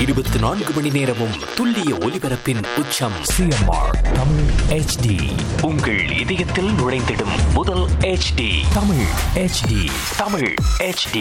இருபத்தி நான்கு மணி நேரமும் துல்லிய ஒலிபரப்பின் உச்சம் சிஎம்ஆர் தமிழ் ஹெச்டி உங்கள் இதயத்தில் நுழைந்திடும் முதல் HD Tamil HD Tamil HD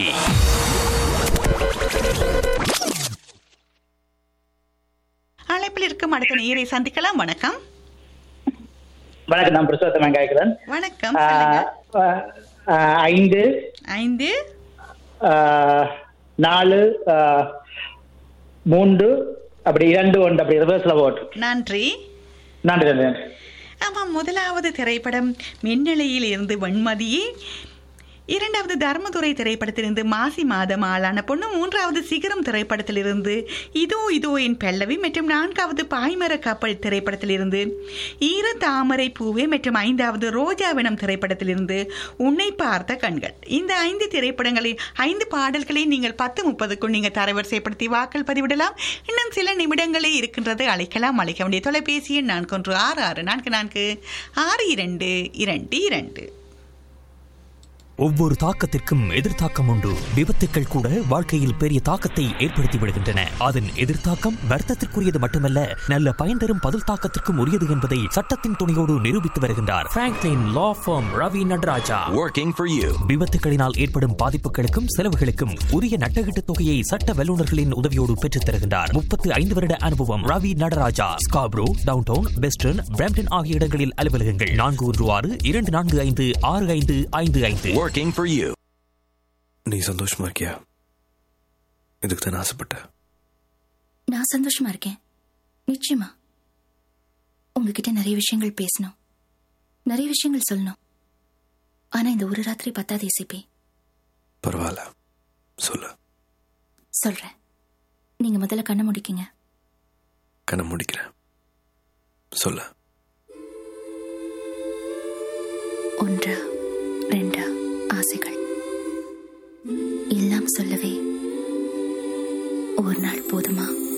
அழைப்பில் இருக்கும் அடுத்த நேரை சந்திக்கலாம் வணக்கம் வணக்கம் நான் புருஷோத்தமன் கேட்கிறேன் வணக்கம் சொல்லுங்க. ஆஹ் ஆஹ் ஐந்து ஐந்து ஆஹ் நாலு ஆஹ் மூன்று அப்படி இரண்டு ஒன்று அப்படி ரிவர்ஸ்ல ஓட்டு நன்றி நன்றி நன்றி நன்றி ஆமாம் முதலாவது திரைப்படம் மின்னலையில் இருந்து வெண்மதியே இரண்டாவது தர்மதுரை திரைப்படத்திலிருந்து மாசி மாதம் ஆளான பொண்ணு மூன்றாவது சிகரம் திரைப்படத்திலிருந்து இதோ இதோ என் பல்லவி மற்றும் நான்காவது பாய்மர கப்பல் திரைப்படத்திலிருந்து ஈர தாமரை பூவே மற்றும் ஐந்தாவது ரோஜாவனம் திரைப்படத்திலிருந்து உன்னை பார்த்த கண்கள் இந்த ஐந்து திரைப்படங்களில் ஐந்து பாடல்களை நீங்கள் பத்து முப்பதுக்குள் நீங்கள் தரவரிசைப்படுத்தி வாக்கள் பதிவிடலாம் இன்னும் சில நிமிடங்களே இருக்கின்றது அழைக்கலாம் அழைக்க வேண்டிய தொலைபேசி எண் நான்கு ஒன்று ஆறு ஆறு நான்கு நான்கு ஆறு இரண்டு இரண்டு இரண்டு ஒவ்வொரு தாக்கத்திற்கும் எதிர்த்தாக்கம் உண்டு விபத்துக்கள் கூட வாழ்க்கையில் பெரிய தாக்கத்தை ஏற்படுத்தி விடுகின்றன அதன் எதிர்த்தாக்கம் வர்த்தத்திற்குரியது மட்டுமல்ல நல்ல பயன் தரும் பதில் தாக்கத்திற்கும் உரியது என்பதை சட்டத்தின் துணையோடு நிரூபித்து வருகின்றார் Franklin law firm Ravi Nataraja Working for you விபத்துகளினால் ஏற்படும் பாதிப்புகளுக்கும் செலவுகளுக்கும் உரிய நட்டகீட்டு தொகையை சட்ட வல்லுநர்களின் உதவியோடு பெற்றுத் தருகின்றார் முப்பத்து ஐந்து வருட அனுபவம் Ravi Nataraja Scarborough downtown western Brampton ஆகிய இடங்களில் அலுவலகங்கள் நான்கு ஒன்று ஆறு இரண்டு நான்கு ஐந்து ஆறு ஐந்து ஐந்து ஐந்து Working for you நீ சந்தோஷமா இருக்கியா இதுக்கு தான் ஆசைப்பட்டேன் நான் சந்தோஷமா இருக்கேன் நிச்சயமா உங்ககிட்ட நிறைய விஷயங்கள் பேசணும் நிறைய விஷயங்கள் சொல்லணும் ஆனா இந்த ஒரு ராத்திரி பத்தாது இசிபி பரவாயில்ல சொல்லு சொல்றேன் நீங்க முதல்ல கண்ணை முடிக்கீங்க கண்ணை முடிக்கிறேன் சொல்லு ஒன்றா ரெண்டா ஆசைகள் எல்லாம் சொல்லவே ஒரு நாள் போதுமா